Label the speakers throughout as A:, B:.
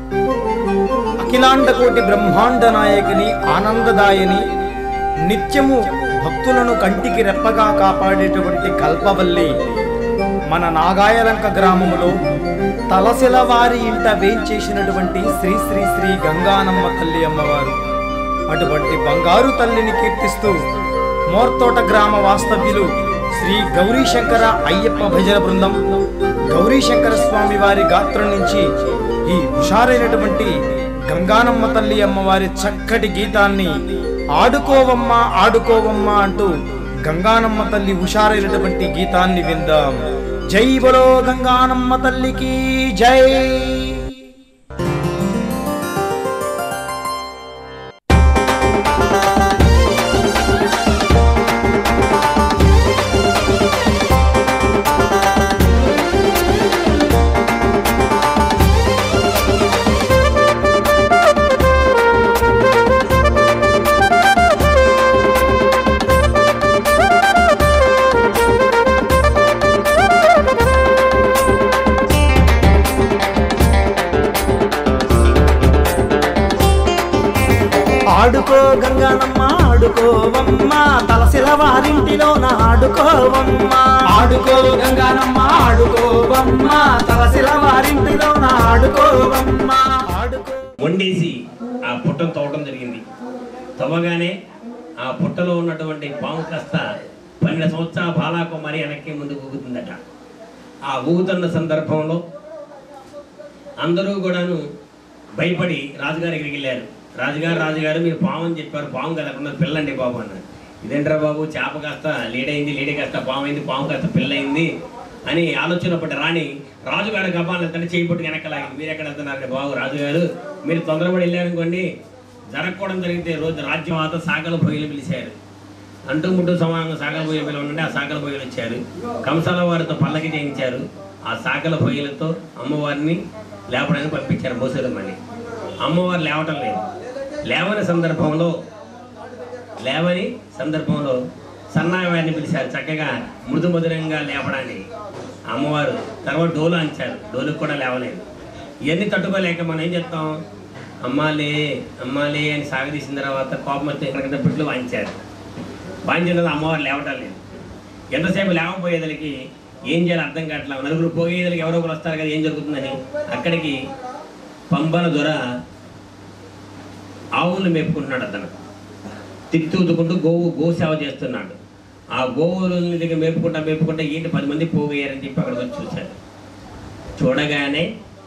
A: అఖిలాండకోటి బ్రహ్మాండ నాయకిని ఆనందదాయని నిత్యము భక్తులను కంటికి రెప్పగా కాపాడేటువంటి కల్పవల్లి మన నాగాయలంక గ్రామములో తలసిల వారి ఇంట వేంచేసినటువంటి శ్రీ శ్రీ శ్రీ గంగానమ్మ తల్లి అమ్మవారు అటువంటి బంగారు తల్లిని కీర్తిస్తూ మోర్తోట గ్రామ వాస్తవ్యులు శ్రీ గౌరీశంకర అయ్యప్ప భజన బృందం గౌరీశంకర స్వామి వారి గాత్రం నుంచి ఈ హుషారైనటువంటి గంగానమ్మ తల్లి అమ్మవారి చక్కటి గీతాన్ని ఆడుకోవమ్మా ఆడుకోవమ్మా అంటూ గంగానమ్మ తల్లి హుషారైనటువంటి గీతాన్ని విందాం జై బలో గంగానమ్మ తల్లికి జై ఆడుకో గంగానమ్మ ఆడుకోవమ్మ తలసిల వారింటిలోన ఆడుకోవమ్మ ఆడుకో గంగానమ్మ ఆడుకోవమ్మ తలసిల వారింటిలోన ఆడుకోవమ్మ ఆడుకో
B: వండేసి ఆ పుట్టను తవ్వడం జరిగింది తవ్వగానే ఆ పుట్టలో ఉన్నటువంటి పాము కాస్త పన్నెండు సంవత్సరాల బాలాకుమారి వెనక్కి ముందు ఊగుతుందట ఆ ఊగుతున్న సందర్భంలో అందరూ కూడాను భయపడి రాజుగారి దగ్గరికి వెళ్ళారు రాజుగారు రాజుగారు మీరు పాము అని చెప్పారు పాము కదకుండా పిల్లండి బాబు అన్నారు ఇదేంట్రా బాబు చేప కాస్త లేడైంది లేడీ కాస్త పాము అయింది పాము కాస్త పిల్లయింది అని ఆలోచన పడ్డ రాణి రాజుగారు గబాన్ వెళ్తాడు చేయి పట్టుకు వెనకలాగింది మీరు ఎక్కడ వెళ్తున్నారండి బాబు రాజుగారు మీరు తొందరపడి వెళ్ళారనుకోండి జరగకూడదు జరిగితే రోజు రాజ్యమాత సాగల భోగిలు పిలిచారు అంటూ ముట్టు సమానంగా సాగల భోగిలు పిలవనుండి ఆ సాగల భోగిలు వచ్చారు కంసాల వారితో పల్లకి చేయించారు ఆ సాగల భోగిలతో అమ్మవారిని లేపడానికి పంపించారు మోసేదమ్మని అమ్మవారు లేవటం లేదు లేవని సందర్భంలో లేవని సందర్భంలో సన్నాయి వారిని పిలిచారు చక్కగా మృదు మధురంగా లేపడానికి అమ్మవారు తర్వాత డోలు అంచారు డోలుకు కూడా లేవలేదు ఇవన్నీ తట్టుకోలేక మనం ఏం చెప్తాం అమ్మాలే అమ్మాలే అని సాగదీసిన తర్వాత కోపం వస్తే ఎక్కడికంటే పిట్లు వాయించారు వాయించిన తర్వాత అమ్మవారు లేవటం లేదు ఎంతసేపు లేవపోయేదలికి ఏం చేయాలి అర్థం కావట్లేదు నలుగురు పోయేదలికి ఎవరో ఒకరు వస్తారు కదా ఏం జరుగుతుందని అక్కడికి పంబన దొర ఆవులు మేపుకుంటున్నాడు అతను తిత్తూతుకుంటూ గోవు గో సేవ చేస్తున్నాడు ఆ గోవులని దగ్గర మేపుకుంటా మేపుకుంటా ఏంటి పది మంది పోగయ్యారని చెప్పి అక్కడికి వచ్చి చూశాడు చూడగానే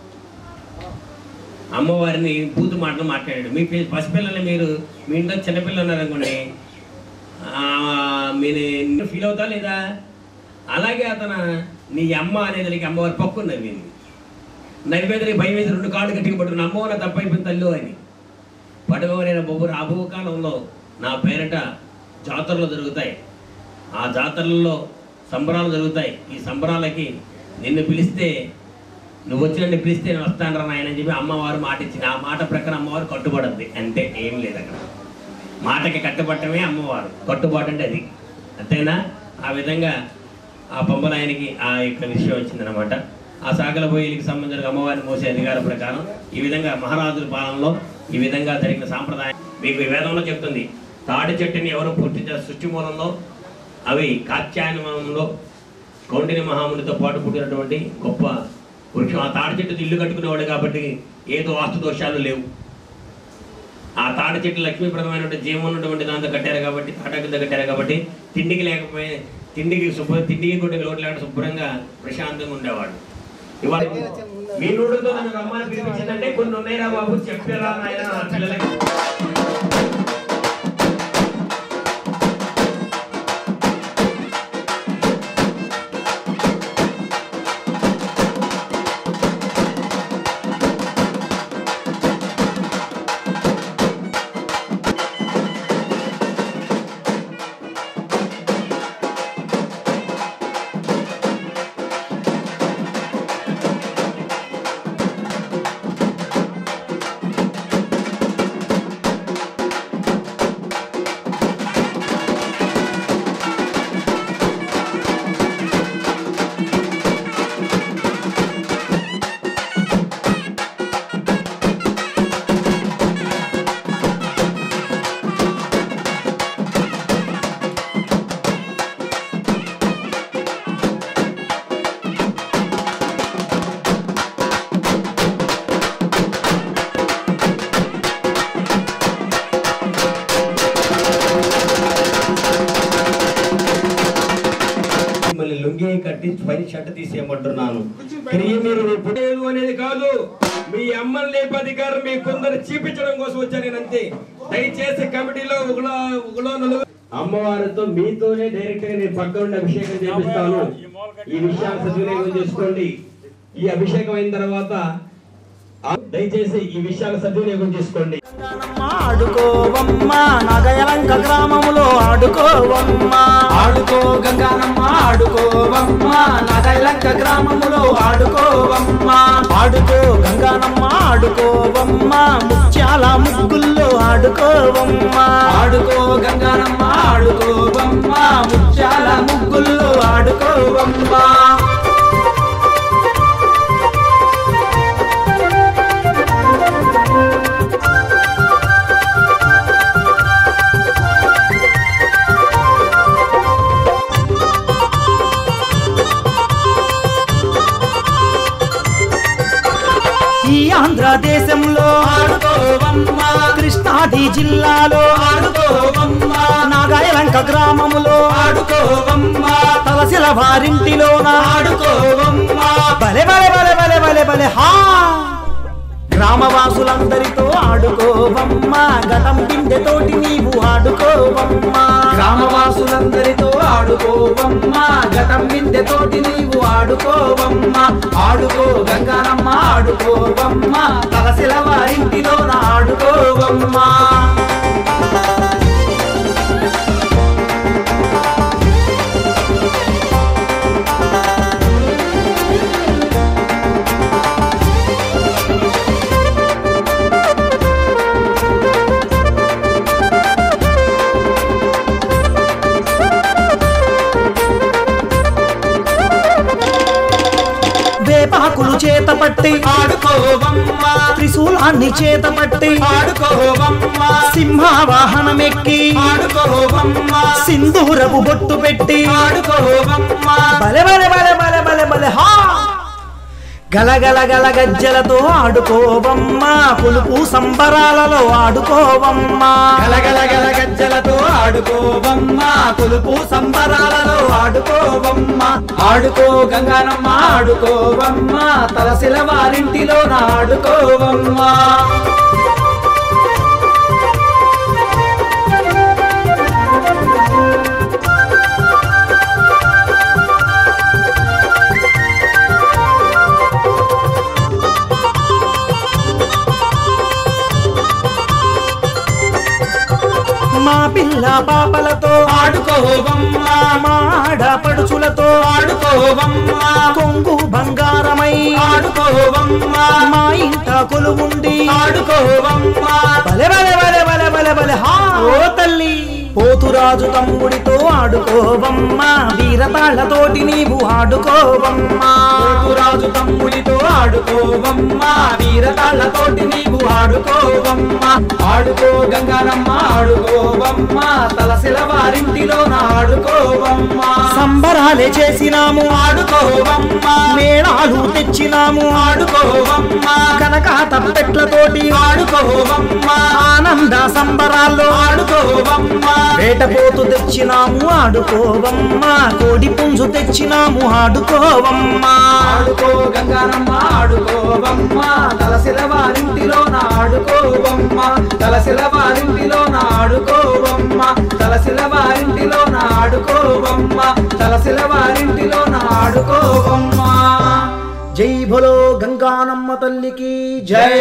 B: అమ్మవారిని బూతు మాటలు మాట్లాడాడు మీ పి- పసిపిల్లల్ని మీరు మీ ఇంట్లో చిన్నపిల్లలు ఉన్నారనుకోండి ఆ, మీరు ఫీల్ అవుతా లేదా అలాగే అతను నీ అమ్మ అనేది నీకు అమ్మవారి పక్కు నవ్వింది నవ్వేదని భయం వేసి రెండు కాళ్ళు గట్టిగా పట్టుకుని అమ్మవారి తప్పైపోయింది తల్లు అని పడవరైన బొబ్బు రాబో కాలంలో నా పేరిట జాతరలు జరుగుతాయి ఆ జాతరలలో సంబరాలు జరుగుతాయి ఈ సంబరాలకి నిన్ను పిలిస్తే నువ్వు వచ్చినట్టు పిలిస్తే నేను వస్తాను నాయన అని చెప్పి అమ్మవారు మాట ఇచ్చింది ఆ మాట ప్రకారం అమ్మవారు కట్టుబడద్ది అంటే ఏం లేదు అక్కడ మాటకి కట్టుబట్టమే అమ్మవారు కట్టుబాటు అంటే అది అంతేనా ఆ విధంగా ఆ పంపనాయనికి ఆ యొక్క విషయం వచ్చిందనమాట ఆ సాగల బోయిలకి సంబంధించిన అమ్మవారిని మోసే అధికారం ప్రకారం ఈ విధంగా మహారాజుల పాలనలో ఈ విధంగా జరిగిన సాంప్రదాయం మీకు ఈ వేదంలో చెప్తుంది తాడి చెట్టుని ఎవరు పుట్టించారు సృష్టి మూలంలో అవి కాత్యాయనంలో కౌండిని మహామునితో పాటు పుట్టినటువంటి గొప్ప వృక్షం ఆ తాడి చెట్టు ఇల్లు కట్టుకునేవాడు కాబట్టి ఏదో వాస్తు దోషాలు లేవు ఆ తాడి చెట్టు లక్ష్మీప్రదమైనటువంటి జీవం ఉన్నటువంటి దాంతో కట్టారు కాబట్టి తాటా కింద కట్టారు కాబట్టి తిండికి లేకపోయి తిండికి శుభ్ర తిండికి కూడా లోటు లేకుండా శుభ్రంగా ప్రశాంతంగా ఉండేవాడు ఇవాళ మీ నోడుతో నన్ను రమ్మని పిలిపించిందంటే కొన్ని ఉన్నాయిరా బాబు చెప్పారా నాయన నా పిల్లలకి తీసి పని షర్ట్ తీసేయమంటున్నాను కానీ మీరు పుట్టేది అనేది కాదు మీ అమ్మని లేపే అధికారం మీ కొందరు చూపించడం కోసం వచ్చాను నేను అంతే దయచేసి కమిటీలో ఒకలో ఒకలో నలుగురు అమ్మవారితో మీతోనే డైరెక్ట్ గా నేను పక్క ఉండి అభిషేకం చేపిస్తాను ఈ విషయాన్ని సద్వినియోగం చేసుకోండి ఈ అభిషేకం అయిన తర్వాత ఆ- దయచేసి ఈ విషయాలు సద్వినియోగం చేసుకోండి
A: గంగానమ్మ ఆడుకోవమ్మ నగయలంక గ్రామములో ఆడుకోవమ్మ ఆడుకో గంగానమ్మ ఆడుకోవమ్మ నగయలంక గ్రామములో ఆడుకోవమ్మ ఆడుకో గంగానమ్మ ఆడుకోవమ్మ ముత్యాల ముగ్గుల్లో ఆడుకోవమ్మ ఆడుకో గంగానమ్మ ఆడుకోవమ్మ ముత్యాల ముగ్గుల్లో ఆడుకోవమ్మ ఈ ఆంధ్రదేశంలో ఆడుకోవమ్మ కృష్ణాది జిల్లాలో ఆడుకోవమ్మ నాగాయలంక గ్రామములో ఆడుకోవమ్మ తలసిల వారింటిలోన ఆడుకోవమ్మ బలె బలె బలె బలె బలె బలె హా గ్రామవాసులందరితో ఆడుకోవమ్మ గతం బిందెతోటి నీవు ఆడుకోవమ్మ గ్రామవాసులందరితో ఆడుకోవమ్మ గతం బిందెతోటి నీవు ఆడుకోవమ్మ ఆడుకో గంగానమ్మ ఆడుకోవమ్మ తలసిల వారింటిలో ఆడుకోవమ్మ వేపాకులు చేత పట్టి ఆడుకోవమ్మ త్రిశూలాన్ని చేత పట్టి ఆడుకోవమ్మ సింహవాహనమెక్కి ఆడుకోవమ్మ సింధూరపు బొట్టు పెట్టి ఆడుకోవమ్మ బలె బలె బలె బలె బలె బలె హా గలగల గల గజ్జలతో ఆడుకోవమ్మ పులుపు సంబరాలలో ఆడుకోవమ్మ గలగల గల గజ్జలతో ఆడుకోవమ్మ పులుపు సంబరాలలో ఆడుకోవమ్మ ఆడుకో గంగానమ్మ ఆడుకోవమ్మ తలసిల వారింటిలో ఆడుకోవమ్మ మా పిల్ల పాపలతో ఆడుకోవమ్మ మా ఆడపడుచులతో ఆడుకోవమ్మ కొంగు బంగారమై ఆడుకోవమ్మ మా ఇంట కొలువుండి ఆడుకోవమ్మ బలె బలె బలె బలె బలె బలె హా ఓ తల్లి పోతురాజు తమ్ముడితో ఆడుకోవమ్మ వీరతాళ్లతోటి నీవు ఆడుకోవమ్మ పోతురాజు తమ్ముడితో ఆడుకోవమ్మ వీరతాళ్లతోటి నీవు ఆడుకోవమ్మ ఆడుకో గంగారమ్మ ఆడుకోవమ్మ తలసిల వారింటిలో ఆడుకోవమ్మ సంబరాలే చేసినాము ఆడుకోవమ్మ మేళాలు తెచ్చినాము ఆడుకోవమ్మ కనక తప్పెట్లతోటి ఆడుకోవమ్మ ఆనంద సంబరాల్లో ఆడుకోవమ్మ వేటపోతు తెచ్చినాము ఆడుకోవమ్మ కోడి పుంజు తెచ్చినాము ఆడుకోవమ్మ ఆడుకో గంగారమ్మ ఆడుకోవమ్మ తలసిల వారింటిలో ఆడుకోవమ్మ తలసిల వారింటిలో ఆడుకోవమ్మ తలసిల వారింటిలో ఆడుకోవమ్మ తలసిల వారింటిలో ఆడుకోవమ్మ జై భోలో గంగానమ్మ తల్లికి జై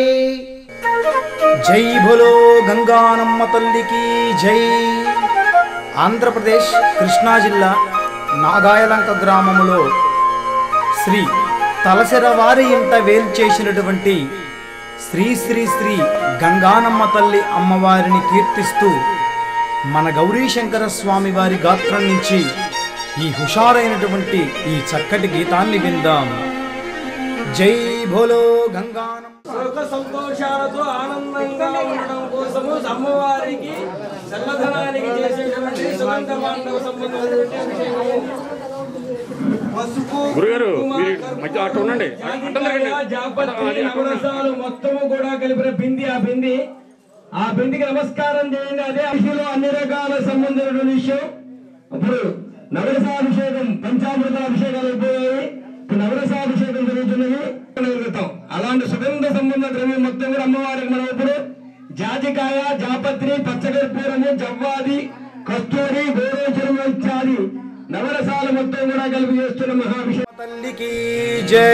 A: జై భోలో గంగానమ్మ తల్లికి జై ఆంధ్రప్రదేశ్ కృష్ణా జిల్లా నాగాయలంక గ్రామములో శ్రీ తలసెర వారి ఇంట వేల్చేసినటువంటి శ్రీ శ్రీ శ్రీ గంగానమ్మ తల్లి అమ్మవారిని కీర్తిస్తూ మన గౌరీశంకర స్వామి వారి గాత్రం నుంచి ఈ హుషారైనటువంటి ఈ చక్కటి గీతాన్ని విందాం జై భోలో గంగానమ్మ
B: సుఖ సంతోషాలతో ఆనందంగా ఉండడం కోసము అమ్మవారికి చల్లదనానికి చేసేటువంటి సుగంధ మాండవ సంబంధమైనటువంటి అభిషేకం. పసుపు
C: గురుగారు,
B: కుంకుమ,
C: మీరు
B: కర్పూరం,
C: మధ్య అటు ఉండండి.
B: జాజికాయ,
C: అటు ఉండండి.
B: జాపత్రి,
C: అది అటు ఉండండి.
B: నవరసాలు మొత్తము కూడా కలిపిన బింది ఆ బింది ఆ బిందికి నమస్కారం చేయండి అదే అభిషేలో అన్ని రకాల సంబంధించిన విషయం ఇప్పుడు
C: నవరసాభిషేకం పంచామృత అభిషేకాలు అయిపోయాయి ఇప్పుడు నవరసాభిషేకం జరుగుతున్నది క్రితం అలాంటి సుగంధ సంబంధ ద్రవ్యం మొత్తం కూడా అమ్మవారికి మనం ఇప్పుడు జాజికాయ జాపత్రి పచ్చకర్పూరము జవ్వాది కస్తూరి గోరోచరం ఇత్యాది నవరసాలు మొత్తం కూడా కలిపి చేస్తున్న మహాభిషేకం
A: తల్లికి జై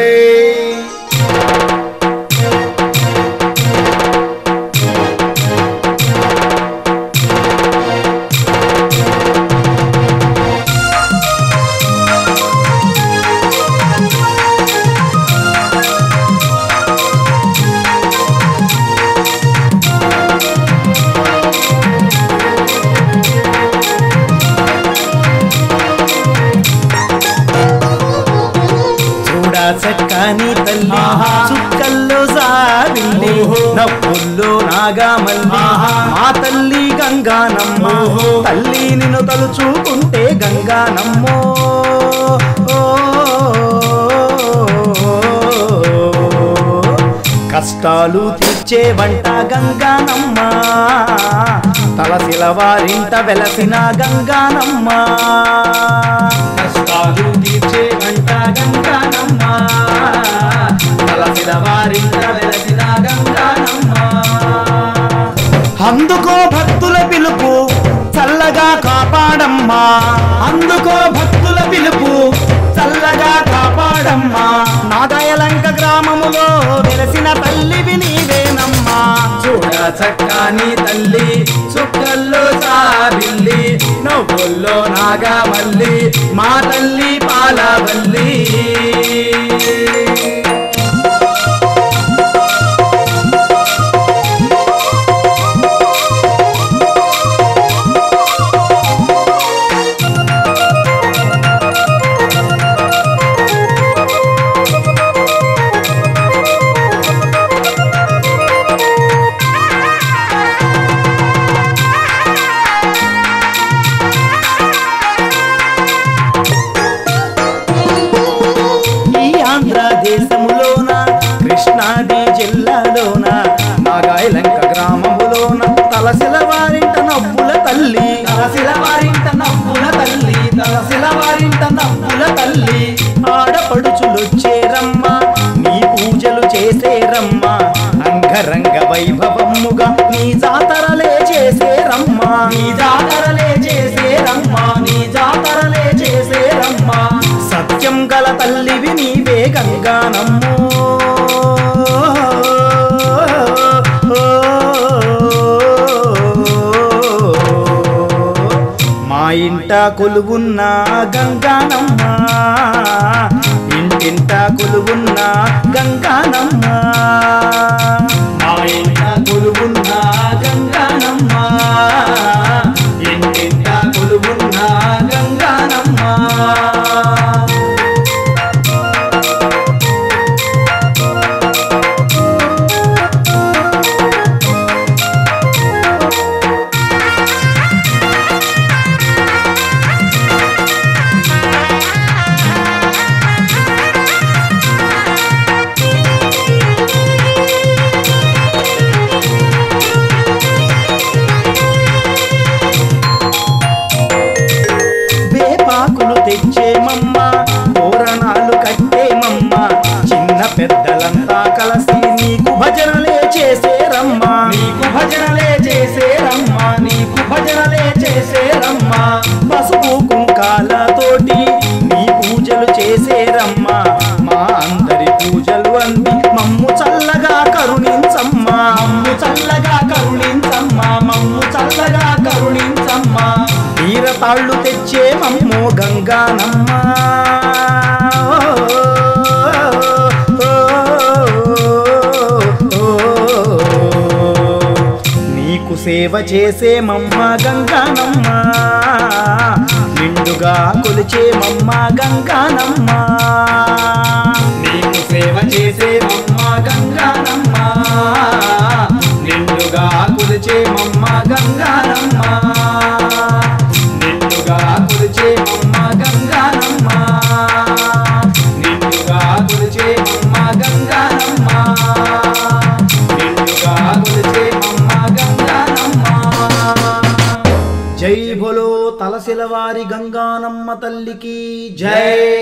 A: చూడా చక్కని తల్లి చుక్కల్లో సారింది నవ్వుల్లో నాగామల్లి మా తల్లి గంగానమ్మ తల్లి నిన్ను తలుచుకుంటే గంగానమ్మో ఓ. కష్టాలు తీర్చే వంట గంగానమ్మ తలసిల వారింట వెలసిన గంగానమ్మ కష్టాలు తీర్చే వంట గంగానమ్మ తలసిల వారింట వెలసిన గంగానమ్మ అందుకో భక్తుల పిలుపు చల్లగా కాపాడమ్మా అందుకో భక్తుల పిలుపు చల్లగా కాపాడమ్మా నాగాయలంక గ్రామములో వెలసిన తల్లివి నీవేనమ్మా చూడ చక్కని తల్లి చుక్కల్లో సాబిల్లి నవ్వుల్లో నాగమల్లి మా తల్లి పాలవల్లి ఈ ఆంధ్ర దేశములోన కృష్ణాది జిల్లాలోన నాగాయలంక గ్రామములోన తలసిల వారింట నవ్వుల తల్లి తలసిల వారింట నవ్వుల తల్లి తలసిల వారింట నవ్వుల తల్లి ఆడపడుచులొచ్చేరమ్మ నీ పూజలు చేసేరమ్మ అంగరంగ వైభవముగా నీ జాతరలే చేసేరమ్మ నీ జాతరలే చేసేరమ్మ నీ జాతరలే చేసేరమ్మ సత్యం గల తల్లివి నీవే గంగానమ్మో మా ఇంట కొలువున్న గంగానమ్మ ఇంటింట కొలువున్న గంగానమ్మ మా ఇంట కొలువున్న గంగానమ్మ ఇంటింట కొలువున్న గంగానమ్మ వేపాకులు తెచ్చేమమ్మ తోరణాలు కట్టేమమ్మ చిన్న పెద్దలంతా కలిసి నీకు భజనలే చేసేరమ్మా నీకు భజనలే చేసేరమ్మా నీకు భజనలే చేసేరమ్మా పసుపు కుంకాలతోటి నీ పూజలు చేసేరమ్మా మా అందరి పూజలు అంది మమ్ము చల్లగా కరుణించమ్మా మమ్ము చల్లగా కరుణించమ్మా మమ్ము చల్లగా కరుణించమ్మా వీరతాళ్ళు తెచ్చే మమ్మో గంగానమ్మ నీకు సేవ చేసే మమ్మ గంగానమ్మ నిండుగా కొలిచే మమ్మ గంగానమ్మ నీకు సేవ చేసే మమ్మ గంగానమ్మ నిండుగా కొలిచే మమ్మ గంగానమ్మ నిండుగా కొలిచే మమ్మ గంగానమ్మ నిండుగా కొలిచే మమ్మ గంగానమ్మ నిండుగా కొలిచే మమ్మ గంగానమ్మ జై బోలో తలసి కాశిలవారి గంగానమ్మ తల్లికి జై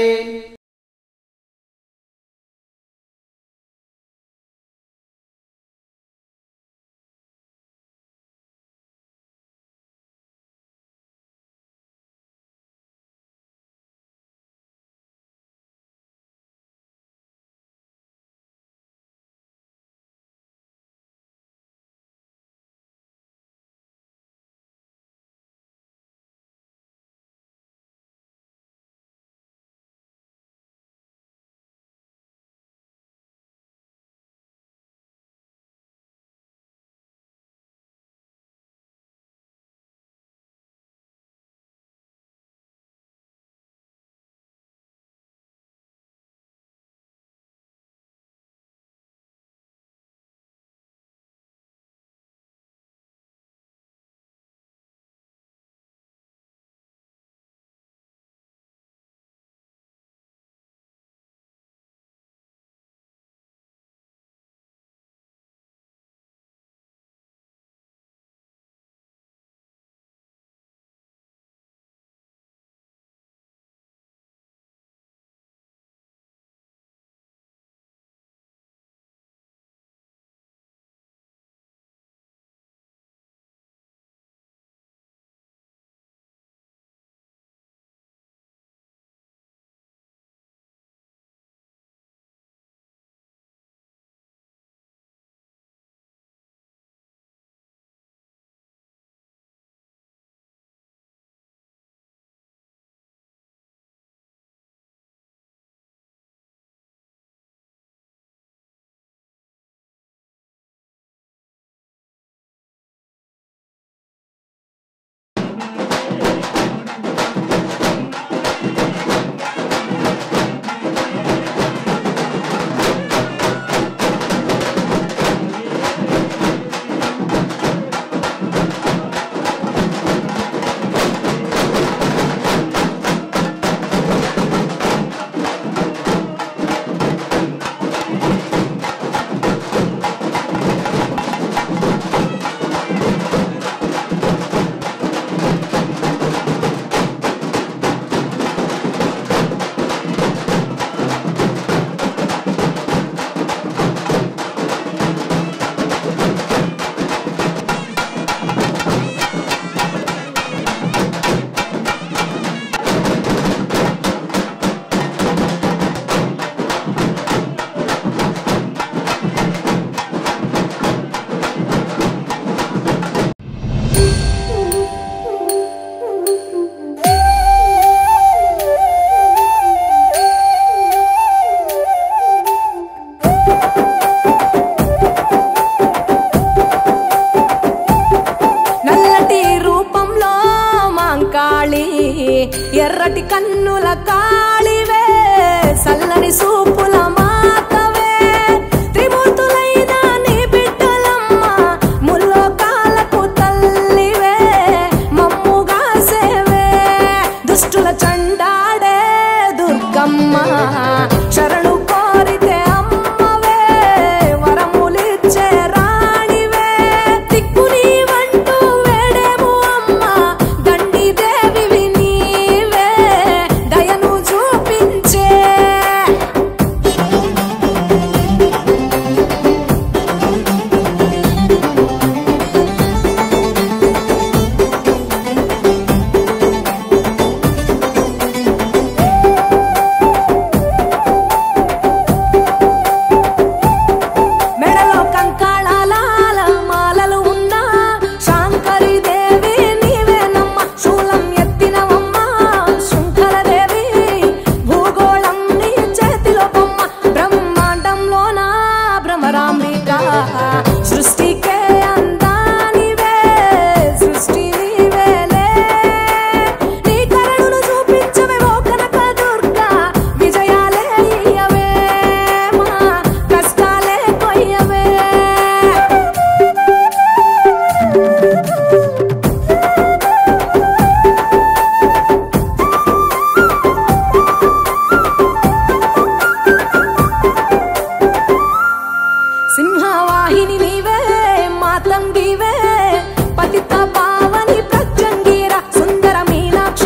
D: నల్లటి రూపంలో మాంకాళి ఎర్రటి కన్నుల కాళివే సల్లని సూపుల మాతవే త్రిమూర్తులైన నీ బిడ్డలమ్మ ముల్లోకాలకు తల్లివే మమ్ముగా సేవే దుష్టుల చండాడే దుర్గమ్మ శరణు కోరితే అమ్మవే వరములిచ్చే రాణివే దిక్కుని వంటూ వేడేము అమ్మ దండి దేవివి నీవే దయను చూపించే మెడలో కంకాళాల మాలలు ఉన్నా శాంకరి దేవి నీవేనమ్మ శూలం ఎత్తినవమ్మ శృంఖల దేవి భూగోళం నీ చేతిలో బొమ్మ బ్రహ్మాండంలోన భ్రమరాంబిక సృష్టికే అందానివే సృష్టి నీవేలే నీ కరుణను చూపించవే ఓ కనక దుర్గా విజయాలే ఇయ్యవే మా కష్టాలే కొయ్యవే సింహవాహిని నీవే మాతంగివే పతిత పావని ప్రత్యంగిర సుందర మీనాక్షి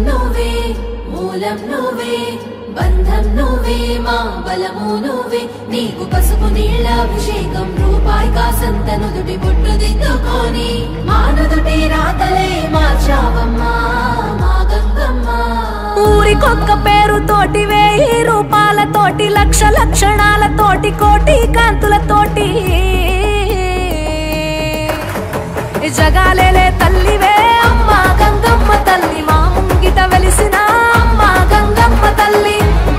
E: నువ్వే మూలం నువ్వే బంధం నువ్వే మా బలము నువ్వే నీకు పసుపు నీళ్ళ అభిషేకం రూపాయి కాసంత నుదుటి బొట్టు దిద్దుకొని మా నుదుటి రాతలే మార్చావమ్మా మా గంగమ్మ
D: ఊరికొక్క పేరుతోటి వేయి రూపాలతోటి లక్ష లక్షణాలతోటి కోటి కాంతులతోటి ఈ జగాలేలే తల్లివే అమ్మ గంగమ్మ తల్లి మా ముంగిట వెలిసిన అమ్మ గంగమ్మ తల్లి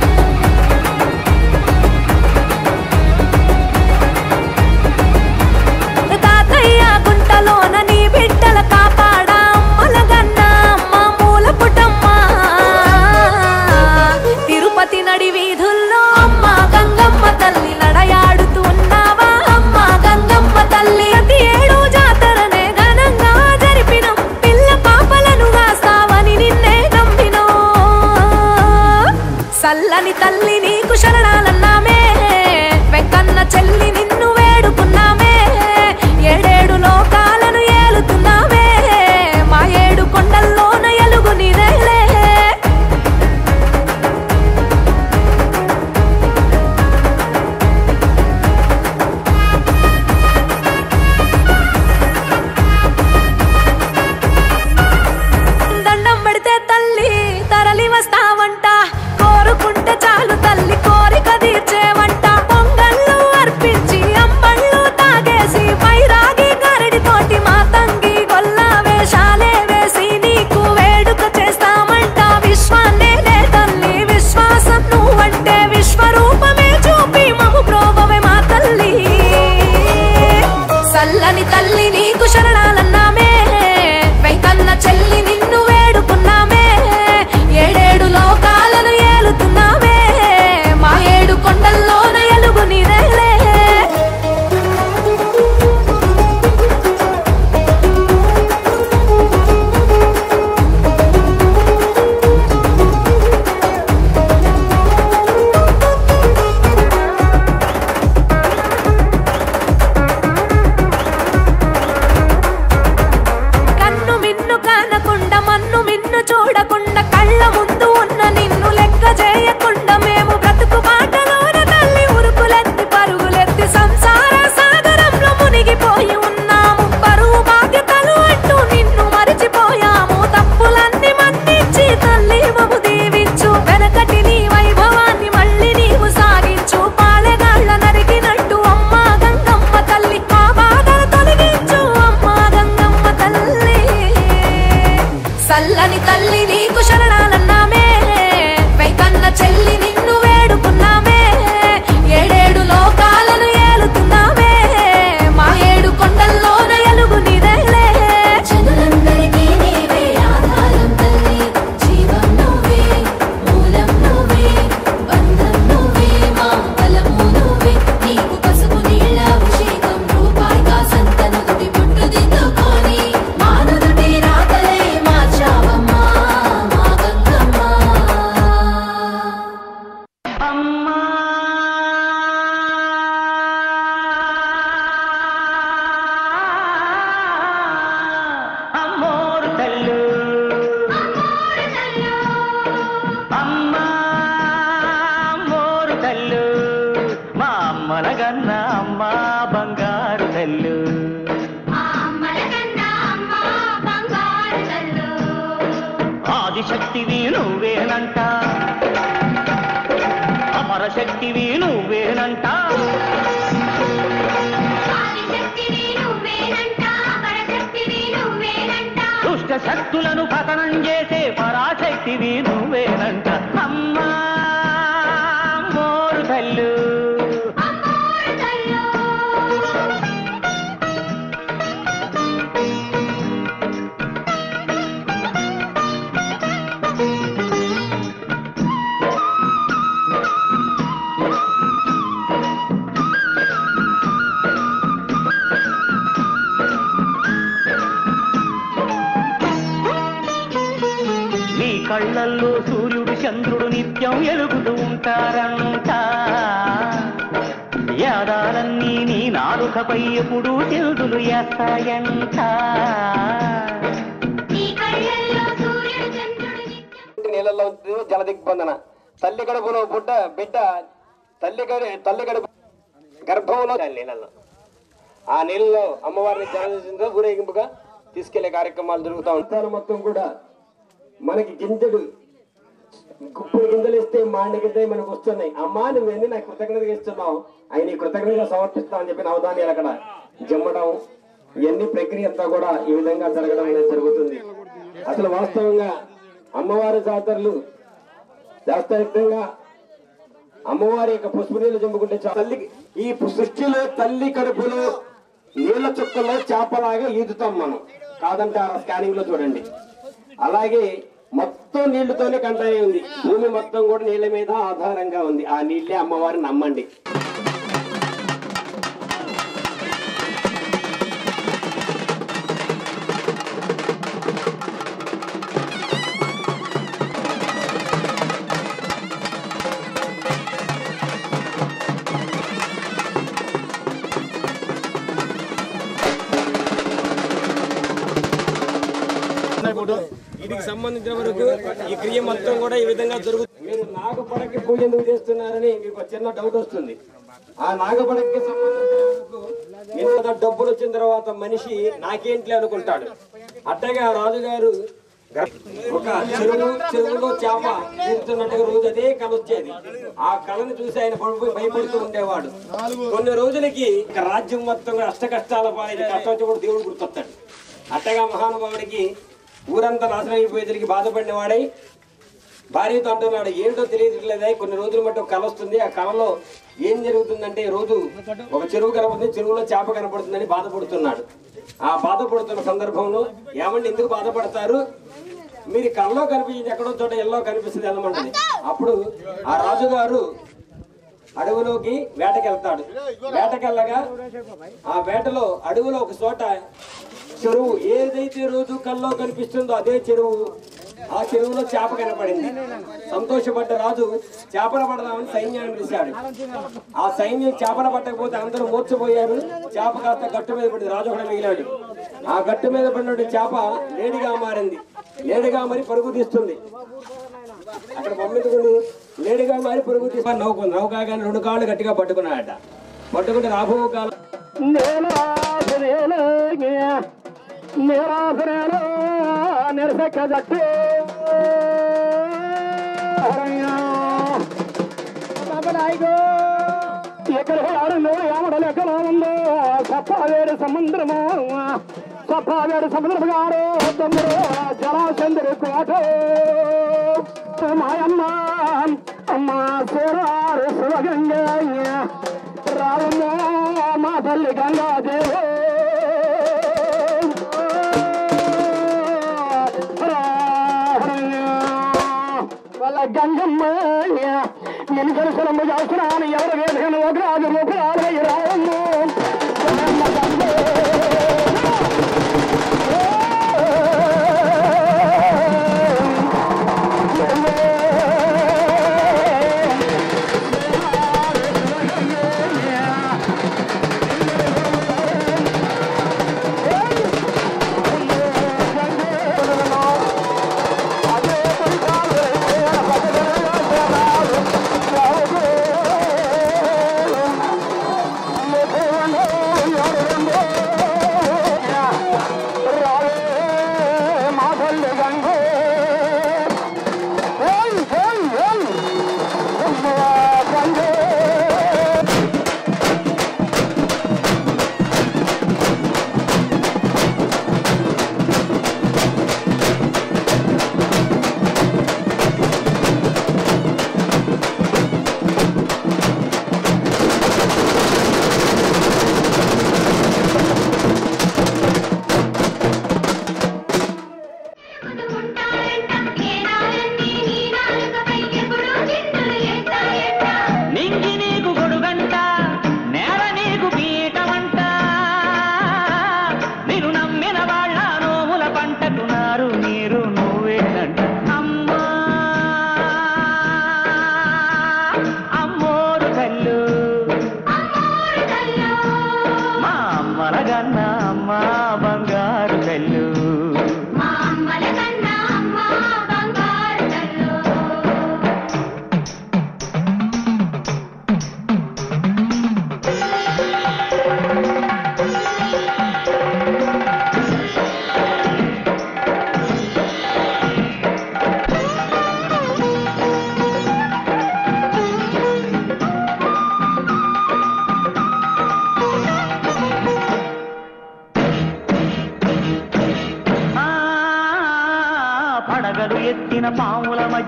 D: తాతయ్య గుంటలోన నీ బిడ్డల కాపాడా అమ్మల గన్న అమ్మ మూల పుటమ్మ తిరుపతి నడి వీధుల్లో అమ్మ గంగమ్మ తల్లి నడయాడుతూ ఉన్నావా అమ్మ గంగమ్మ తల్లి ప్రతి ఏడు జాతరనే ఘనంగా జరిపినం పిల్ల పాపలను కాస్తావని నిన్నే నమ్మినో సల్లని తల్లి నీకు శరణాలన్నామే వెంకన్న చెల్లి నిన్ను వేడుకున్నామే ఏడేడు లోకాలను ఏలుతున్నామే మా ఏడు కొండల్లోన ఎలుగు నీదేలే దండం పెడితే తల్లి తరలి వస్తావంట కోరుకుంటే చాలు తల్లి కోరిక తీర్చేవంట పొంగళ్ళు అర్పించి అంబళ్ళు తాగేసి పైరాగి గరడితోటి మా తంగి గొల్ల వేషాలే వేసి నీకు వేడుక చేస్తామంట విశ్వాన్నే లే తల్లి విశ్వాసం నువ్వంటే విశ్వరూపమే చూపి మము ప్రోభవే మా తల్లి సల్లని తల్లి నీకు శరణాలన్నామే వెంకన్న చెల్లి నిన్ను వేడుకున్నామే ఏడేడు లోకాలను ఏలుతున్నామే మా ఏడు కొండల్లోన ఎలుగు నీదేలే కన్ను మిన్ను కానకుండా మన్ను మిన్ను చూడకుండా కళ్ళ ముందు ఉన్న నిన్ను లెక్క చేయకుండా మేము బ్రతుకు బాటలోన తల్లి ఉరుకులెత్తి పరుగులెత్తి సంసార సాగరంలో మునిగిపోయి ఉన్నాము బరువు బాధ్యతలు అంటూ నిన్ను మరిచిపోయాము తప్పులన్నీ మన్నించి తల్లి మము దీవించు వెనకటి నీ వైభవాన్ని మళ్ళీ నీవు సాగించు పాలెగాళ్ళ నరికినట్టు అమ్మ గంగమ్మ తల్లి మా బాధలు తొలగించు అమ్మ గంగమ్మ తల్లి సల్లని తల్లి నీకు శరణాలన్నామే వెంకన్న చెల్లి నిన్ను వేడుకున్నామే ఏడేడు లోకాలను ఏలుతున్నామే మా ఏడు కొండల్లోన ఎలుగు నీదేలే
E: జనులందరికీ నీవే ఆధారం తల్లి జీవం నువ్వే మూలం నువ్వే బంధం నువ్వే మా బలము నువ్వే నీకు పసుపు నీళ్ళ అభిషేకం రూపాయి కాసంత నుదుటి బొట్టు దిద్దుకొని మా నుదుటి రాతలే మార్చావమ్మా మా గంగమ్మ
C: అమ్మోరు తల్లు అమ్మా అమ్మోరు తల్లు మా అమ్మల గన్న అమ్మ బంగారు తల్లు ఆదిశక్తివి నువ్వేనంట అమరశక్తివి నువ్వేనంట దుష్ట శక్తులను పతనం చేసే పరాశక్తివి నువ్వేనంట అమ్మా మోరు తల్లు నీ కళ్ళల్లో సూర్యుడు చంద్రుడు నిత్యం ఎలుగుతూ ఉంటారంట యాదాలన్నీ నీ నాలుకపై ఎప్పుడు చెల్దులు వేస్తాయంట
E: నీ కళ్ళల్లో సూర్యుడు చంద్రుడు నిత్యం
C: నీళ్ళల్లో ఉంటుంది జల దిగ్బంధన తల్లి కడుపులో బుడ్డ బిడ్డ తల్లి గడి తల్లి కడుపు గర్భంలో నీళ్ళల్లో ఆ నీళ్ళలో అమ్మవారిని జలదించడంతో ఊరేగింపుగా తీసుకెళ్లే కార్యక్రమాలు జరుగుతూ ఉంటారు మొత్తం కూడా మనకి గింజడు గుప్పుడు గింజలు ఇస్తే మాండి గింజలు మనకు వస్తున్నాయి అమ్మా నువ్వు ఎన్ని నాకు కృతజ్ఞతగా ఇస్తున్నావు ఆయన ఈ కృతజ్ఞతగా సమర్పిస్తావు అని చెప్పి నవధాన్యాలు అక్కడ జమ్మడం ఇవన్నీ ప్రక్రియ అంతా కూడా ఈ విధంగా జరగడం అనేది జరుగుతుంది అసలు వాస్తవంగా అమ్మవారి జాతరలు శాస్త్రయుక్తంగా అమ్మవారి యొక్క పుష్ప నీళ్ళు చెంపుకుంటే చాలు. తల్లి ఈ సృష్టిలో తల్లి కడుపులో నీళ్ల చుక్కల్లో చేపలాగా ఈదుతాం మనం కాదంటే ఆ స్కానింగ్ లో చూడండి అలాగే మొత్తం నీళ్లతోనే కంటాయి ఉంది భూమి మొత్తం కూడా నీళ్ల మీద ఆధారంగా ఉంది ఆ నీళ్ళే అమ్మవారిని నమ్మండి వీటికి సంబంధించిన వరకు ఈ క్రియ మొత్తం కూడా ఈ విధంగా జరుగుతుంది మీరు నాగపడకి పూజ ఎందుకు చేస్తున్నారని మీకు ఒక చిన్న డౌట్ వస్తుంది ఆ నాగపడకి సంబంధించిన వరకు ఇంత డబ్బులు వచ్చిన తర్వాత మనిషి నాకేంటి అనుకుంటాడు అట్టగా రాజుగారు ఒక చెరువు చెరువులో చేప తీరుతున్నట్టుగా రోజు అదే కళ వచ్చేది ఆ కళను చూసి ఆయన పడిపోయి భయపడుతూ ఉండేవాడు కొన్ని రోజులకి ఇక రాజ్యం మొత్తం కూడా అష్ట కష్టాల పాలైన కష్టం వచ్చినప్పుడు దేవుడు గుర్తొస్తాడు అట్టగా మహానుభావుడికి ఊరంతా నాశనం అయిపోయేసరికి బాధపడిన వాడై భార్యతో అంటున్నాడు ఏంటో తెలియట్లేదా కొన్ని రోజులు మట్టి ఒక కళ వస్తుంది ఆ కళలో ఏం జరుగుతుందంటే రోజు ఒక చెరువు కనబడుతుంది చెరువులో చేప కనపడుతుందని బాధపడుతున్నాడు ఆ బాధపడుతున్న సందర్భంలో ఏమండి ఎందుకు బాధపడతారు మీరు కళ్ళలో కనిపించింది ఎక్కడో చోట ఎల్లో కనిపిస్తుంది అనమంటది అప్పుడు ఆ రాజుగారు అడవిలోకి వేటకెళ్తాడు వేటకెళ్ళగా ఆ వేటలో అడవిలో ఒక చోట చెరువు ఏదైతే రోజు కల్లో కనిపిస్తుందో అదే చెరువు ఆ చెరువులో చేప కనపడింది సంతోషపడ్డ రాజు చేపల పడదామని సైన్యాన్ని పిలిచాడు ఆ సైన్యం చేపల పట్టకపోతే అందరూ మూర్చపోయారు చేప కాస్త గట్టు మీద పడింది రాజు ఒకడే మిగిలాడు ఆ గట్టు మీద పడిన చేప లేడిగా మారింది లేడిగా మరి పరుగు తీస్తుంది అక్కడ పంపించుకుని లేడిగా మారి పరుగు తీసుకొని నవ్వుకుంది నవ్వు కాగానే రెండు కాళ్ళు గట్టిగా పట్టుకున్నాడట పట్టుకుంటే రాబో కాలం
F: సప్పావేడు సముద్రము సప్పావేడు సముద్రము గారు తొమ్మిది జలాచంద్ర కోట మాయమ్మ అమ్మ శివరారు శివగంగ రావమ్మ మా తల్లి గంగాదేవి వాళ్ళ గంగమ్మ నేను దర్శనము చేస్తున్నాను ఎవరు వేదన ఒక రాజు రూపాలు రావమ్మ గంగమ్మ గంగే. అదే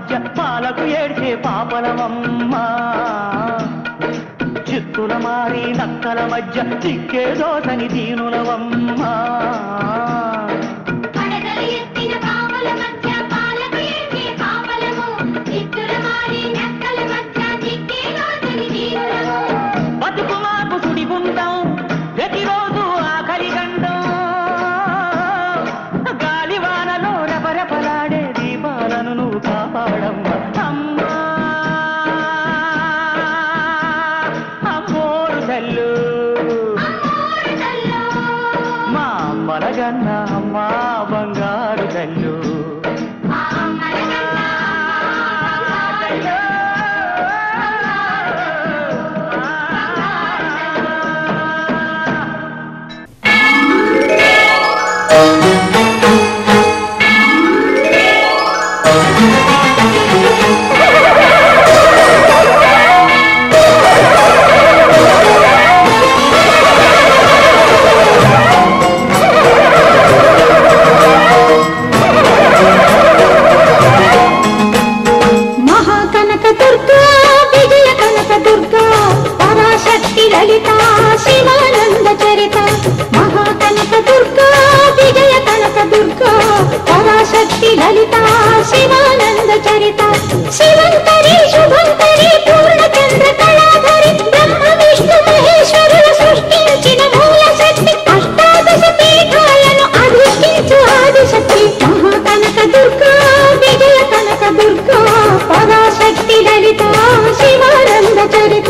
G: మధ్య పాలకు ఏడ్చే పాపలమమ్మ చిత్తుల మారి నక్కల మధ్య చిక్కేదోసని దీనులవమ్మ
E: పడగలు ఎత్తిన పాముల మధ్య పాలకు ఏడ్చే పాపలము. చిత్తుల మారి నక్కల మధ్య చిక్కే రోజుని తీరులము.
G: బతుకు మాకు సుడిగుండం ప్రతిరోజు ఆఖరి గండం గాలివానలో రెపరెపలాడే దీపాలను నువ్వు కాపాడమ్మ అమ్మా అమ్మోరు తల్లు
E: అమ్మోరు తల్లో.
G: మా అమ్మలగన్న అమ్మ బంగారు తల్లు
E: ఆ అమ్మల కన్నా అమ్మ
H: మహాకనక దుర్గా విజయ కనక దుర్గా పరాశక్తి లలిత శివానంద చరిత మహాకనక దుర్గా విజయ కనక దుర్గా పరాశక్తి లలిత శివానంద చరిత శివంతరి శుభంతరి పూర్ణచంద్ర కళాధరి బ్రహ్మ విష్ణు మహేశ్వరుల సృష్టించిన మూల శక్తి అష్టాదశ పీఠాలను అధిష్ఠించు ఆదిశక్తి మహాకనక దుర్గా విజయ కనక దుర్గా పరాశక్తి లలిత శివానంద చరిత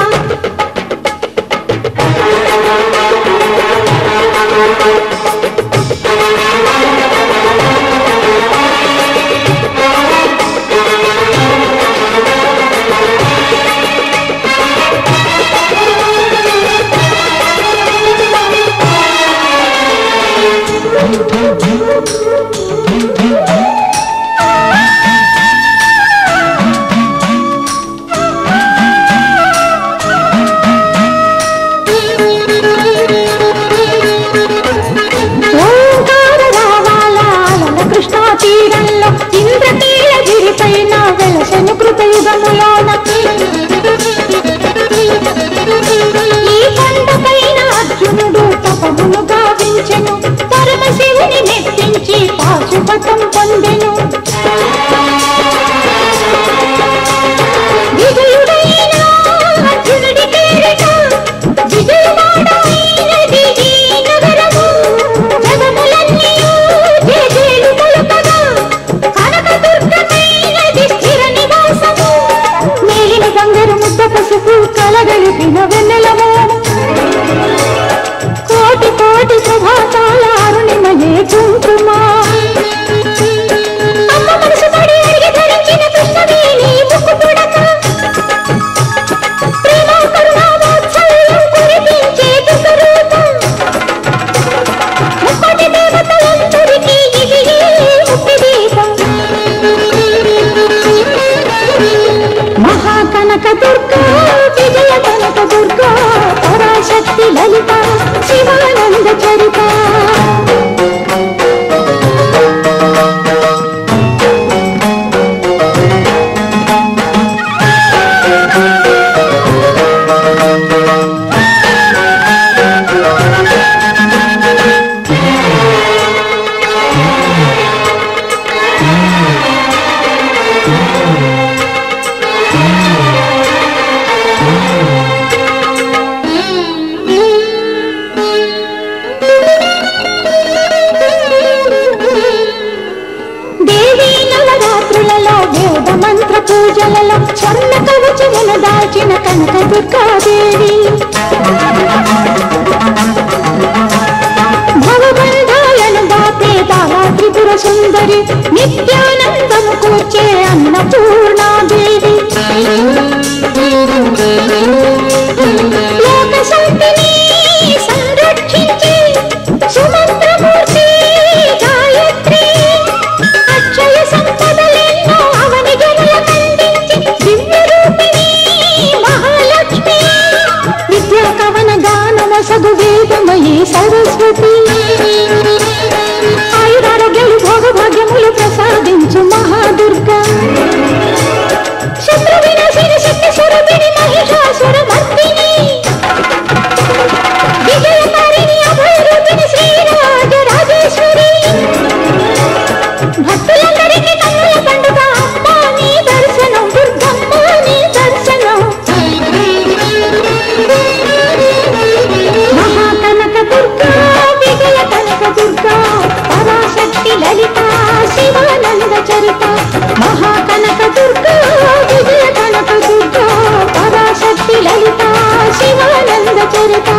H: ఓంకార రావాల కృష్ణా తీరంలో ఇంద్రకీలగిరి పైన వెలసెను కృతయుగములోన ఈ కొండ పైన అర్జునుడు తపమును గావించెను పరమశివుని మెప్పించి పాశుపతం పొందెను విజయుడైన అర్జునుడి పేరిట విజయవాడైనది ఈ నగరము జగములన్నీయు జయజేలు పలుకగా కనకదుర్గమైనది స్థిర నివాసము మేలిన బంగారు ముద్ద పసుపు కలగలిపిన వెన్నెలము కోటి కోటి ప్రభాతాల అరుణిమయే కుంకుమ అమ్మ మనసు పడి అడిగి ధరించిన కృష్ణవేణి ముక్కు పుడక ప్రేమ కరుణ వాత్సల్యం కురిపించే దుఃఖరూపం ముప్పటి దేవతలందరికీ ఇది ముక్తి దీపం మహాకనక దుర్గా విజయ కనక దుర్గా పరాశక్తి లలిత శివానంద చరిత దేవీ నవరాత్రులలో వేద మంత్ర పూజలలో స్వర్ణ కవచమును దాల్చిన కనక దుర్గాదేవి భవబంధాలను బాపే బాలా త్రిపుర సుందరి నిత్యానందము కూర్చే అన్నపూర్ణాదేవి లోక శాంతిని సంరక్షించే సుమంత్రమూర్తి గాయత్రి అక్షయ సంపదలెన్నో అవని గనుల కందించి దివ్య రూపిణి మహాలక్ష్మి విద్యా కవన గానమసగు వేదమయీ సరస్వతి ఆయురారోగ్యాలు భోగభాగ్యములు ప్రసాదించు మహాదుర్గా పెడతా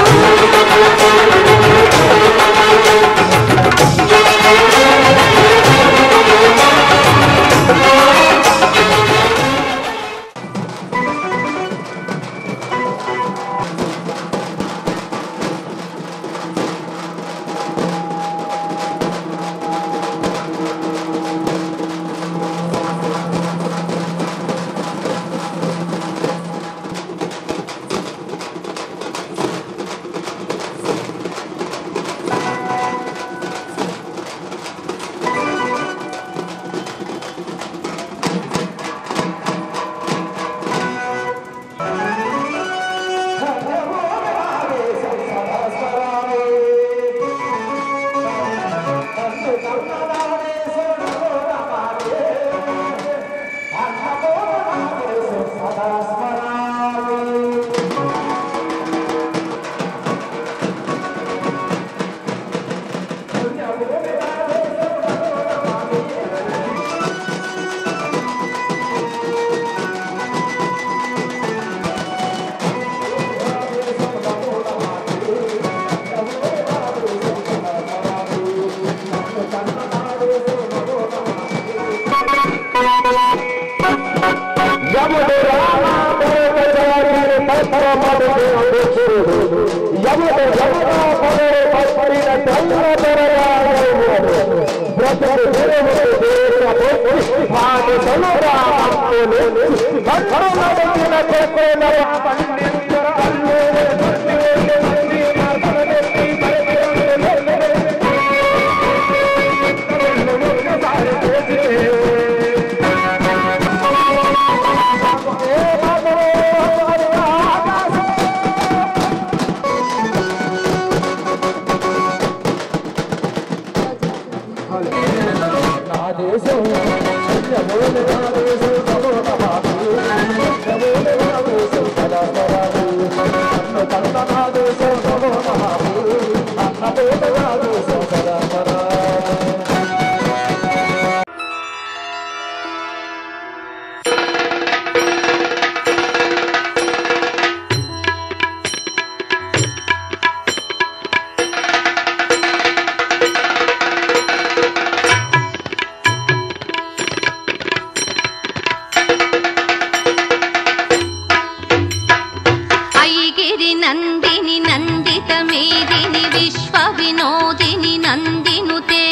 I: ఐగిరి నందిని నందిత మేదిని విశ్వ వినోదిని నందినుతే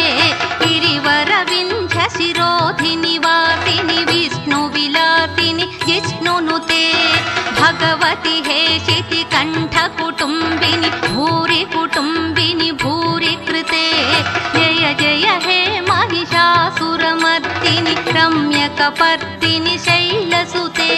I: గిరివర వింధ్య శిరోధిని వాసిని విష్ణు విలాసిని జిష్ణునుతే భగవతి హేషితి కంఠ కుటుంబిని భూరి కుటుంబిని భూరి కృతే జయ జయ హే महिषासुरमर्दिनि रम्यकपर्दिनि शैलसुते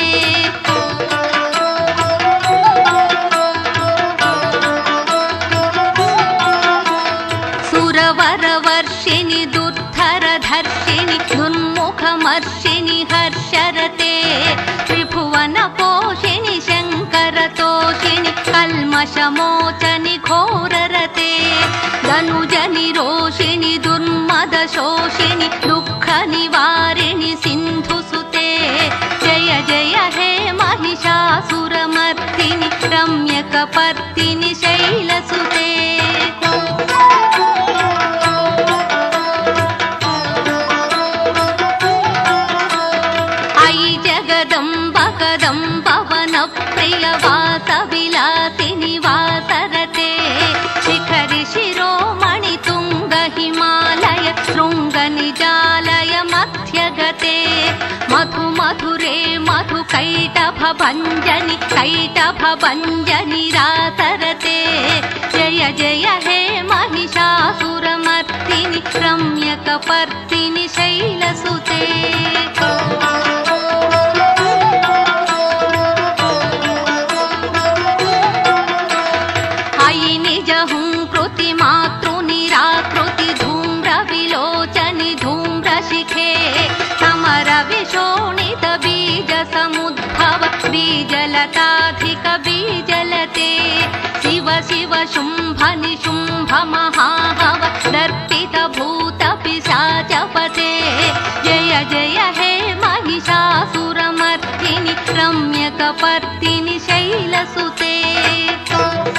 I: सुरवरवर्षिणि दुर्धरधर्षिणि दुर्मुखमर्षिणि हर्षरते त्रिभुवनपोषिणि शङ्करतोषिणि कल्मषमोचनि घोररते धनुजनि रोषिणि दुर्मदशोषिणि दुःखनिवारिणि सिन्धुसुते जय जय हे महिषासुरमर्दिनि रम्यकपर्दिनि शैलसुते अयि जगदम्ब कदम्ब वनप्रियवासविलासिनि वासरते शिखरि शिरोमणि तुङ्ग हिमालय शृङ्गनिजालय मध्यगते मधु मधुरे मधु कैटभ भञ्जनि कैटभ भञ्जनि रासरते जय जय हे महिषासुरमर्दिनि रम्यकपर्दिनि शैलसुते अयि निज हुं कृति मातृ निराकृति धूम्र विलोचनि धूम्र शिखे समर विशोणित बीज समुद्भव बीजलताधिक बीजलते शिव शिव शुम्भ निशुम्भ महाहव दर्पित भूत पिशाचपते जय जय हे महिषासुरमर्दिनि रम्यकपर्दिनि शैलसुते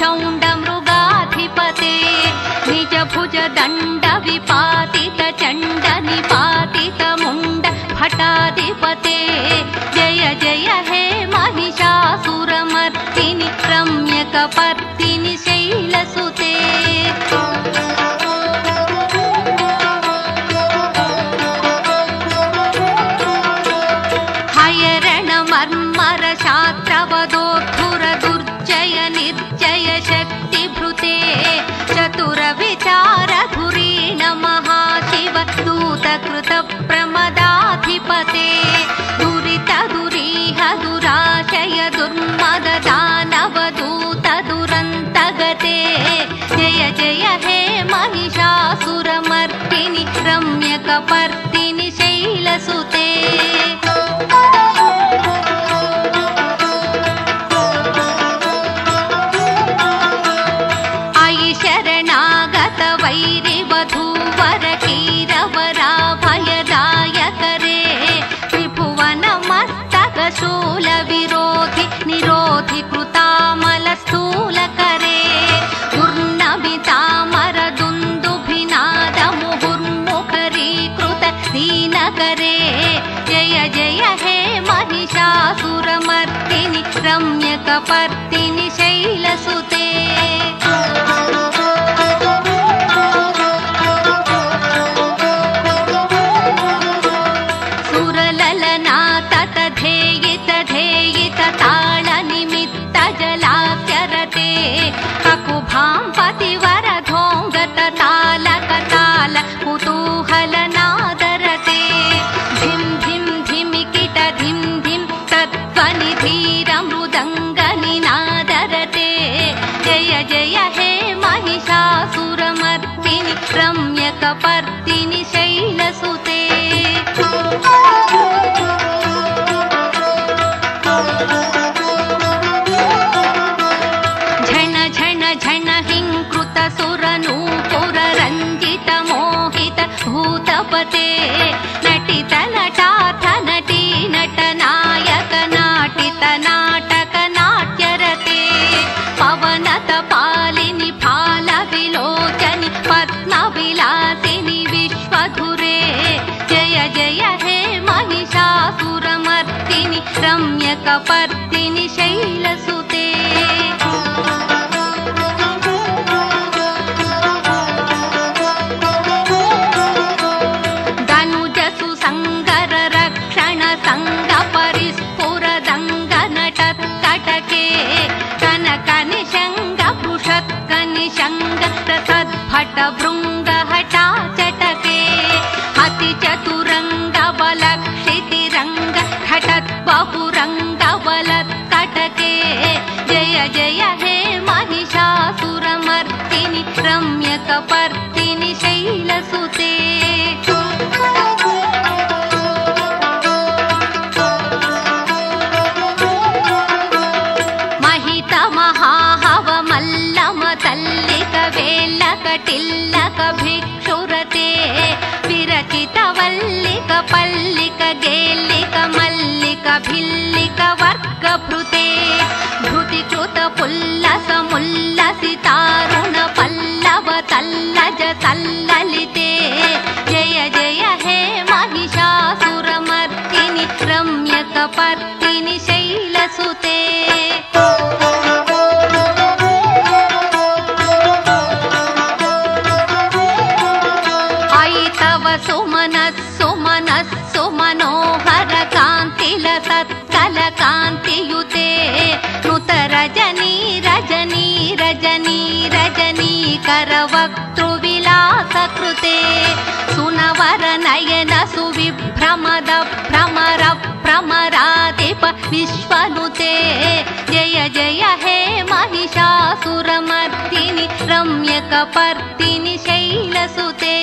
I: चण्ड मृगाधिपते निज भुज दण्ड विपातित चण्ड निपातित मुण्ड भटाधिपते जय जय हे महिषासुरमर्दिनि रम्यकपर्दिनि शैलसुते हयरण मर्मर शास्त्रवदोद्धुर दुर्जय निर्जय शक्तिभृते चतुर विचार धुरीण महाशिव दूतकृत प्रमदाधिपते दुरित दुरीह दुराशय दुर्मद दानव दूत दुरन्तगते जय जय हे महिषासुरमर्दिनि रम्यकपर्दिनि शैलसुते आई शरणागत वैरिवधूवर कीरवराभयदायक रे त्रिभुवन मस्तक शूल विरोधि निरोधि कृतामल स्थूल करे दुर्नमितामर दुन्दुभिनाद मुहुर्मुखरीकृत दीनकरे जय जय हे महिषासुरमर्दिनि रम्यकपर्दिनि शैलसुते सुरललना तत धेयित धेयित ताळ निमित्त जलात्यरते ककुभां पतिवर धोङ्गत तालक ताल कुतूहल नादरते धिं धिं धिमिकिट धिं धिं तत्त्वनि धीर मृदङ्गनि नादरते जय जय हे महिषासुरमर्दिनि रम्यकपर्दिनि शैलसुते झण झण झण हिङ्कृत सुरनूपुर रञ्जित मोहित भूतपते नटित नटाथ नटी नटनायक नाटित नाटक नाट्यरते पवनत पालिनि फाल विलोचनि पद्मविलासिनि विश्वधुरे जय जय हे महिषासुरमर्दिनि रम्यकपर्दिनि शैलसुते धनुजसु सङ्गर रक्षण सङ्ग परिस्फुर दङ्ग नटत्कटके कनक निशङ्ग पृषत्क निशङ्ग तद्भट भृङ्ग हटा चटके अति चतुरङ्ग बलक्षितिरङ्ग घटत् बहुरङ्ग बलत्कटके जय जय हे महिषासुरमर्दिनि रम्यकपर्दिनि शैलसुते महित महाहव मल्लम तल्लिक वेल्लक टिल्लक भिक्षुरते विरचित वल्लिक पल्लिक गेल्लिक मल्लिक भिल्लिक वर्गभृते धृतिकृत पुल्लस मुल्लसितारुण पल्लव तल्लज तल्ललिते जय जय हे महिषासुरमर्दिनि रम्यकपर्दिनि शैलसुते आई तव सुमनः सुमनः सुमनोहर कान्तिल तत्कल कान्तियुते नुत रजनी रजनी रजनी रजनी करवक्तृविलासकृते सुनवर नयन सुविभ्रमद भ्रमर भ्रमराधिप विश्वनुते जय जय हे महिषासुरमर्दिनि रम्यकपर्दिनि शैलसुते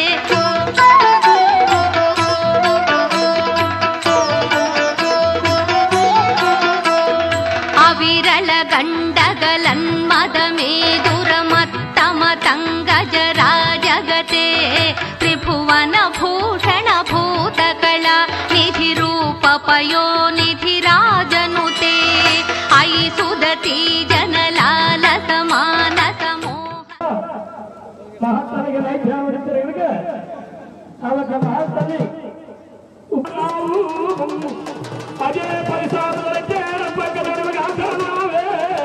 I: ಅವಿರಳ ಗಂಡಗಲನ್ಮದ ಮೇದುರಮತ್ತಮ ತಂಗಜರಾ ಜಗತೆ ತ್ರಿಭುವನ ಭೂಷಣ ಭೂತಕಳ ನಿಧಿ ರೂಪ ಪಯೋನಿಧಿ ರಾಜನುತೆ ಐ ಸುದತಿ ಜನಲಾಲ ಸಮ
C: అలాగే నైత్యామరిస్తారు కనుక అదొక మహాతల్లి అదే పరిసారులకే పక్కనడుగుగా కరుణావే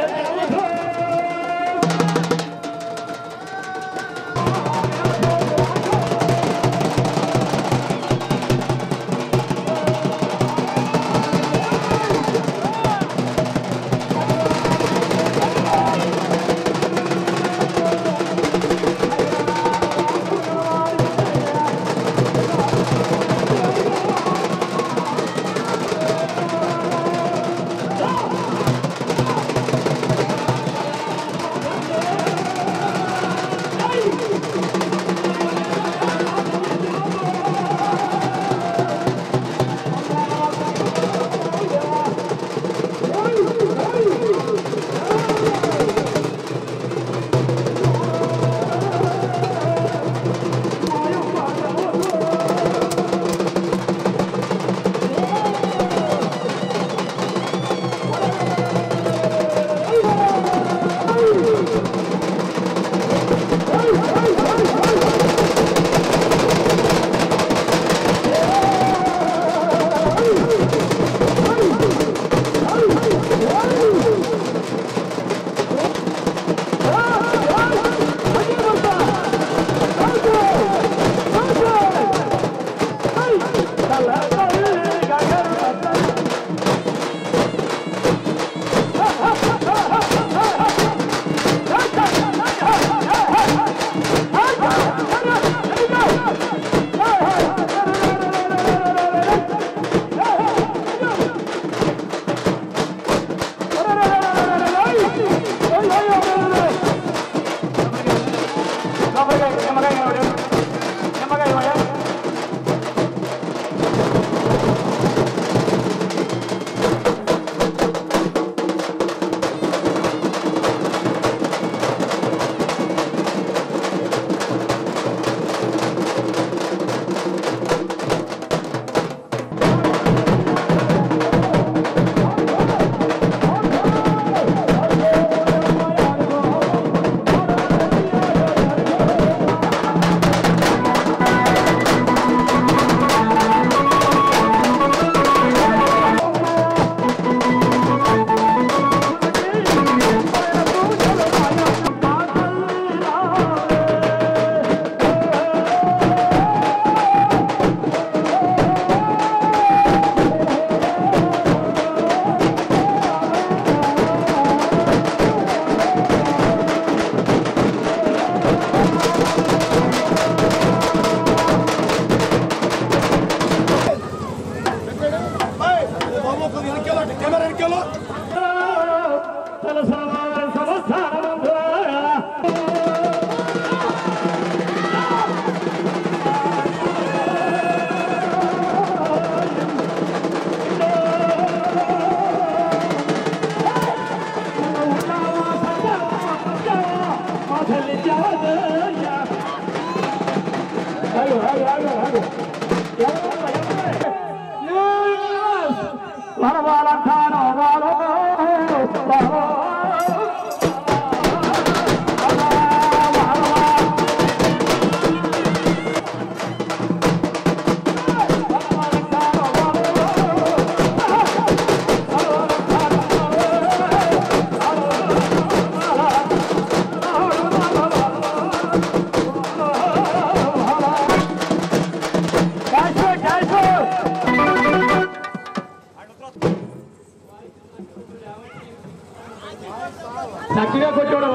C: చక్కగా కొట్టాడు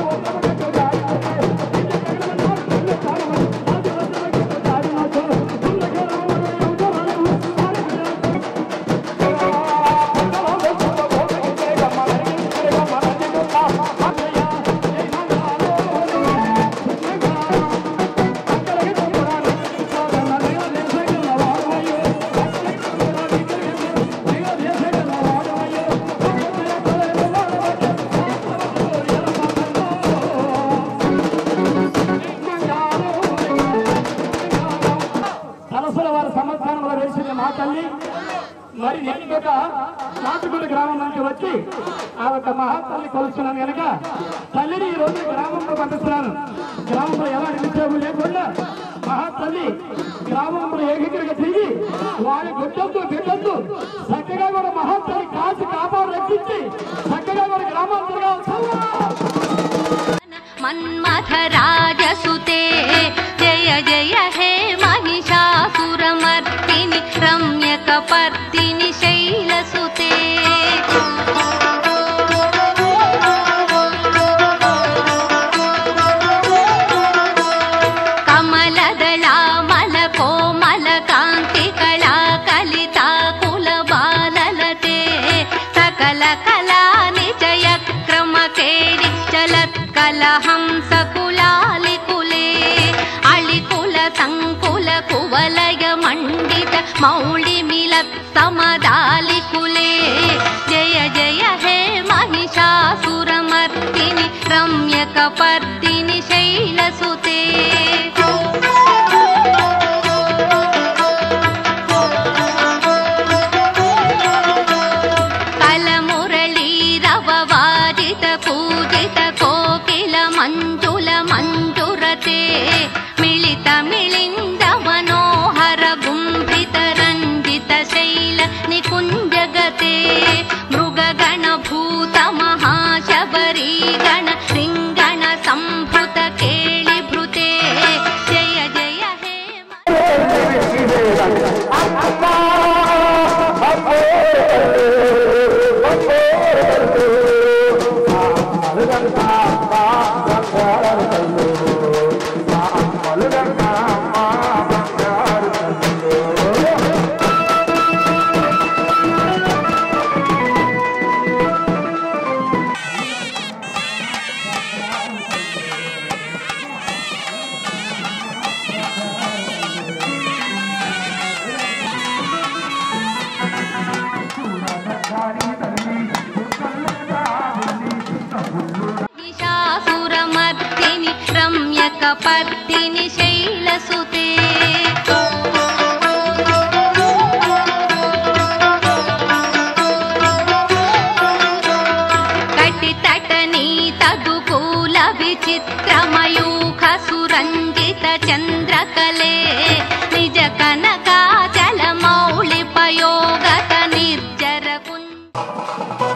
C: వాయి సరస్సుల వారి సంవత్సరంలో వేసింది మా తల్లి
F: మరి నేను ఒక నాటుగుడి గ్రామం నుంచి వచ్చి ఆ యొక్క మహాతల్లి కొలుస్తున్నాను కనుక తల్లిని ఈ రోజు గ్రామంలో పంపిస్తున్నాను గ్రామంలో ఎలాంటి నిక్షేపం లేకుండా మహాతల్లి గ్రామంలో ఏకీకృగా తిరిగి వారి గుడ్డొద్దు బిడ్డొద్దు చక్కగా కూడా మహాతల్లి కాచి కాపాడు రక్షించి చక్కగా కూడా గ్రామాలు తిరగాలి
I: మన్మథరాజసుతే జయ జయ హే महिषासुरमर्दिनि रम्यकपर्दिनि शैलसुते कमलदलामलकोमलकान्तिकला कलिता कुलबाललते सकल कला निजय क्रमकेणि चलत्कलहंसकुलालिकुले अलिकुल सङ्कुल कुवलय मण्डित मौलिमिलत् समदालिकुले जय जय हे महिषासुरमर्दिनि रम्यकपर्दिनि शैलसुते कलमुरलीरववाजित पूजित कोकिल मञ्जुल मञ्जुरते मिलित मिलिन्द मनोहर गुम्भित रञ्जित शैल निकुञ्जगते मृगगण भूत महाशबरी गण सिंगण सम्भृत केळिभृते जय जय हे महिषासुरमर्दिनि रम्यकपर्दिनि शैलसुते कटितटनी तदुकूल विचित्रमयूख सुरञ्जित चन्द्रकले निज कनकाचल मौलिपयोगत निर्जर कुञ्ज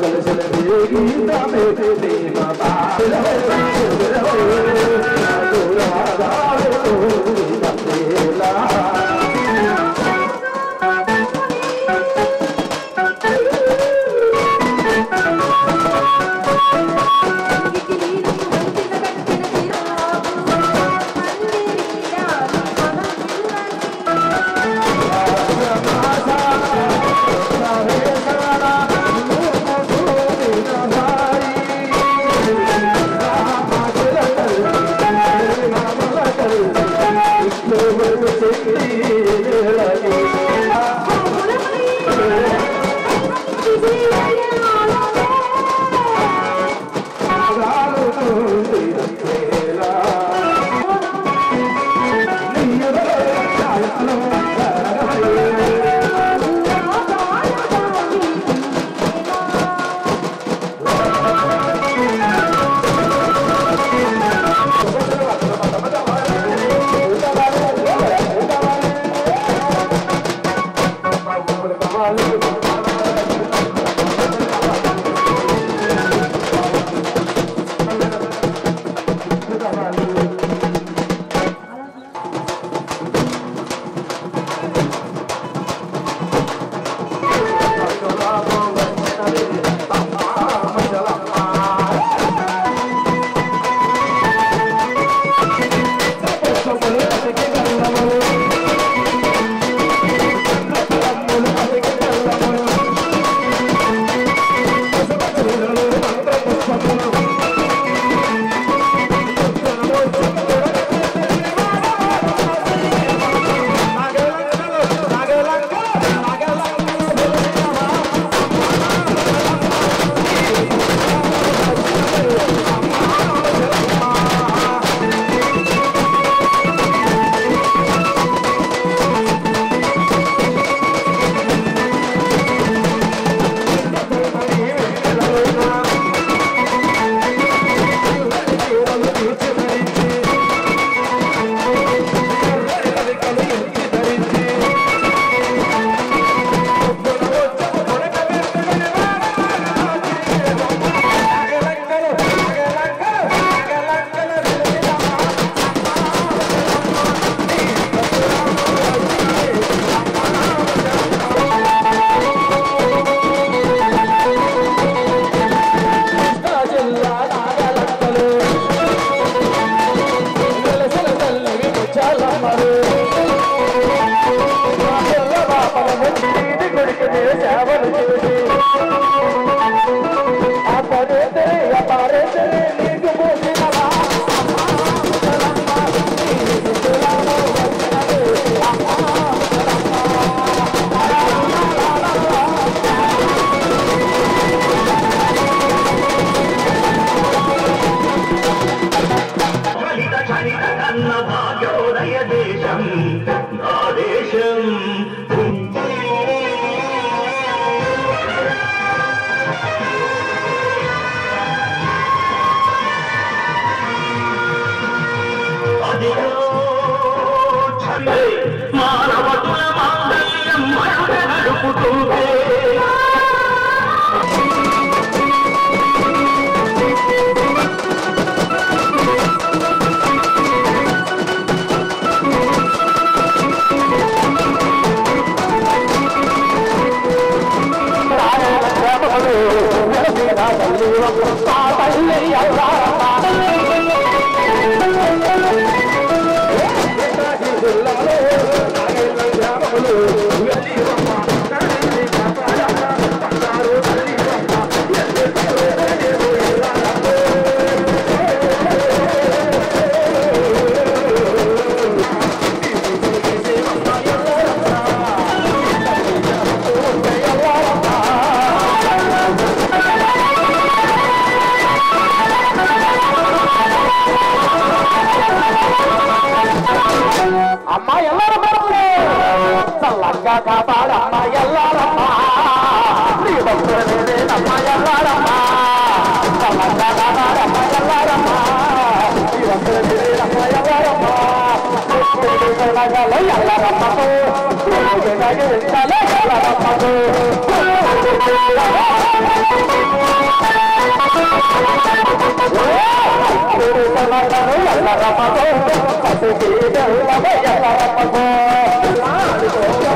F: గీత
J: కన్న భాగ్యోదయ దేశం నా దేశం అదిగో చంద్రే మానవతుల మాంగళ్యం మరణ నడుపుతుంటే
F: అమ్మ ఎల్లారమ్మ చల్లంగా కాపాడమ్మ ఎల్లారమ్మ నీ భక్తులనేనమ్మ ఎల్లారమ్మ చల్లంగా కాపాడమ్మ ఎల్లారమ్మ నీ భక్తులనేనమ్మ ఎల్లారమ్మ నగల ఎల్లరమ్మకు నగల ఎల్లరమ్మకు ఎల్లరమ్మకు ఎల్లరమ్మకు